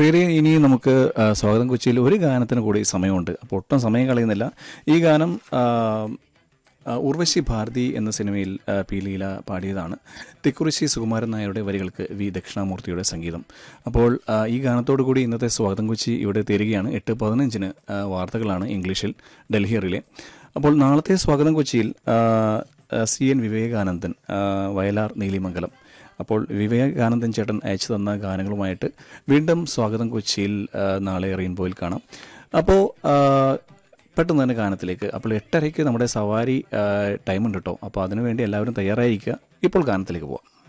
പ്രിയരെ ഇനി നമുക്ക് ആ, സ്വാഗതം കൊച്ചിയിൽ ഒരു ഗാനത്തിന് കൂടി സമയമുണ്ട് അപ്പോൾ ഒട്ടും സമയം കളയുന്നില്ല ഈ ഗാനം ആ, ആ, ഉർവശി ഭാരതി എന്ന സിനിമയിൽ ആ, പി ലീല പാടിയതാണ് തിക്കുറിശി സുകുമാരൻ നായരുടെ വരികൾക്ക് വി ദക്ഷിണാമൂർത്തിയുടെ സംഗീതം അപ്പോൾ ആ, ഈ ഗാനത്തോടു കൂടി ഇന്നത്തെ സ്വാഗതം കൊച്ചി ഇവിടെ തീരുകയാണ് എട്ട് പതിനഞ്ചിന് ആ, വാർത്തകളാണ് ഇംഗ്ലീഷിൽ ഡൽഹി റിലേ അപ്പോൾ നാളത്തെ സ്വാഗതം കൊച്ചിയിൽ ആ, ആ, സി എൻ വിവേകാനന്ദൻ ആ, വയലാർ നീലിമംഗലം അപ്പോൾ വിവേകാനന്ദൻ ചേട്ടൻ അയച്ചു തന്ന ഗാനങ്ങളുമായിട്ട് വീണ്ടും സ്വാഗതം കൊച്ചിയിൽ ആ, നാളെ റെയിൻബോയിൽ കാണാം അപ്പോൾ ആ, പെട്ടെന്ന് തന്നെ ഗാനത്തിലേക്ക് അപ്പോൾ എട്ടരയ്ക്ക് നമ്മുടെ സവാരി ടൈം ഉണ്ട് കേട്ടോ അപ്പോൾ അതിനുവേണ്ടി എല്ലാവരും തയ്യാറായിരിക്കുക ഇപ്പോൾ ഗാനത്തിലേക്ക് പോവാം